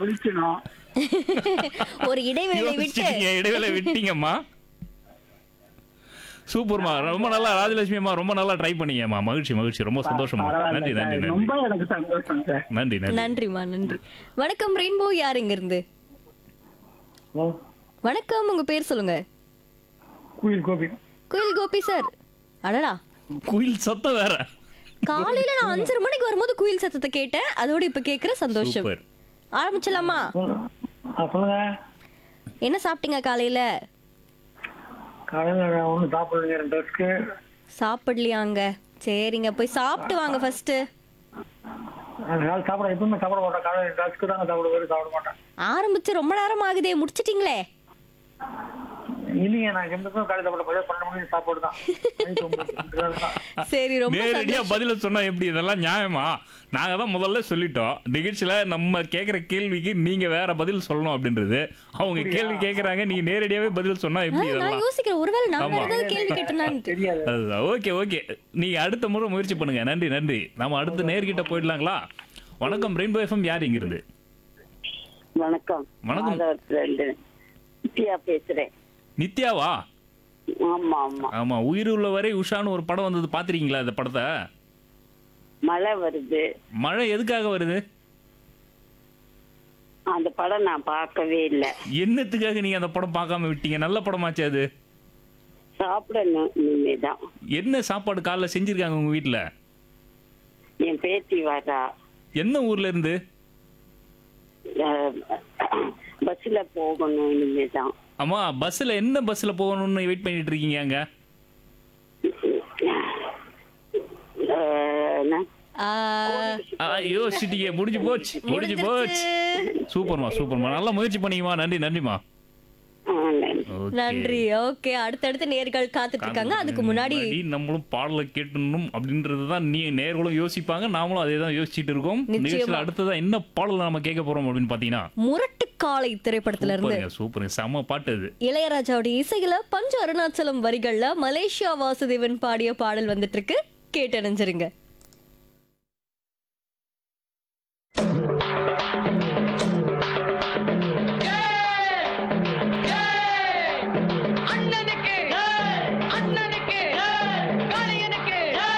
குளிக்கணும் ஒரு இடைவேளை விட்டு யோசிச்சிட்டீங்க, இடைவேளை விட்டீங்கம்மா சூப்பர்மா ரொம்ப நல்லா ராஜலட்சுமி அம்மா ரொம்ப நல்லா ட்ரை பண்ணீங்கம்மா மகிழ்ச்சி மகிழ்ச்சி ரொம்ப சந்தோஷமா பரவாயில்ல நன்றி நன்றி சார். நன்றி ரொம்ப எனக்கு சந்தோஷம் சார் நன்றி நன்றி நன்றிமா நன்றி வணக்கம் ரெயின்போ யார் இங்க இருந்து ஓ, வணக்கம் உங்க பேர் சொல்லுங்க குயில் கோபி குயில் கோபி சார் அடடா குயில் சத்தம் வேற காலையில நான் அஞ்சரை மணிக்கு வரும்போது குயில் சத்தத்தை கேட்டேன் அதோட இப்ப கேக்குற சந்தோஷம் சூப்பர் ஆரம்பிச்சலாமா ஆ, சொல்லுங்க என்ன சாப்பிட்டீங்க காலையில காலையில ஒண்ணு சாப்பிடுங்க ரெண்டு ட்ரெஸ்க்கு சாப்பிடலையாங்க சரிங்க போய் சாப்பிட்டு வாங்க ஃபர்ஸ்ட் காலை சாப்பிட எப்பவுமே சாப்பிட மாட்டேன் காலையில ரெண்டு ட்ரெஸ்க்கு தாங்க சாப்பிடுவேன் சாப்பிட மாட்டேன் ஆரம்பிச்சு ரொம்ப நேரம் ஆகுதே முடிச்சிட்டீங்களே இல்லைங்க நான் எந்தக்கும் காலை சாப்பிட போதே பன்னெண்டு மணிக்கு சாப்பாடு தான் நைட்டு ஒன்பது மணிக்கு தான். சரி ரொம்ப நேரடியா சந்தோஷம். பதில சொன்னா எப்படி இதெல்லாம் நியாயமா நாங்க தான் முதல்ல சொல்லிட்டோம் நிகழ்ச்சியில நம்ம கேக்குற கேள்விக்கு நீங்க வேற பதில் சொல்லணும் அப்படின்றது அவங்க கேள்வி கேக்குறாங்க நீங்க நேரடியாவே பதில் சொன்னா ஆ, எப்படி நான் இதெல்லாம் யோசிக்கிறேன் ஒருவேளை நான் வேற ஆமா. ஏதாவது கேள்வி கேட்டேனான்ட்டு தெரியாது அதுதான் ஓகே ஓகே நீங்க அடுத்த முறை முயற்சி பண்ணுங்க நன்றி நன்றி நம்ம அடுத்த நேர்கிட்ட போயிடலாங்களா வணக்கம் ரெயின்போ எஃப்எம் யார் இங்கிருந்து வணக்கம் வணக்கம். மாதவரத்துல இருந்து நித்யா பேசுறேன் நித்யாவா ஆமா ஆமா ஆமா உயிர் உள்ளவரை உஷான்னு ஒரு படம் வந்தது பாத்திருக்கீங்களா இந்த படத்தை மழை வருது மழை எதுக்காக வருது அந்த படம் நான் பார்க்கவே இல்லை என்னத்துக்காக நீங்க அந்த படம் பார்க்காம விட்டீங்க நல்ல படமாச்சு அது சாப்பிடணும் இனிமேதான் என்ன சாப்பாடு காலைல செஞ்சிருக்காங்க உங்க வீட்ல என் பேத்தி வரா என்ன ஊர்ல இருந்து அஹ், பஸ்ல போகணும் இனிமேதான் அம்மா பஸ்ல என்ன பஸ்ல போகணும்னு வெயிட் பண்ணிட்டு இருக்கீங்க அங்க அஹ், என்ன? ஆ, ஆ, யோசிச்சிட்டீங்க முடிஞ்சு போச்சு முடிஞ்சு போச்சு சூப்பர்மா சூப்பர்மா நல்லா முயற்சி பண்ணீங்கம்மா நன்றி நன்றிமா ஆ, நன்றி. Okay. நன்றி ஓகே அடுத்தடுத்து நேர்கள் காத்துட்டு இருக்காங்க அதுக்கு முன்னாடி நம்மளும் பாடலை கேட்டணும் அப்படின்றது தான் நீ நேர்களும் யோசிப்பாங்க நாமளும் அதே தான் யோசிச்சுட்டு இருக்கோம் நிச்சயமா. நிகழ்ச்சியில் அடுத்ததா என்ன பாடல் நம்ம கேட்க போறோம் அப்படின்னு பாத்தீங்கன்னா முரட்டுக்காலை திரைப்படத்துல இருந்து சூப்பருங்க சூப்பருங்க செம்ம பாட்டு அது இளையராஜாவுடைய இசையில பஞ்ச அருணாச்சலம் வரிகள்ல மலேசியா வாசுதேவன் பாடிய பாடல் வந்துட்டு இருக்கு கேட்டணிஞ்சிருங்க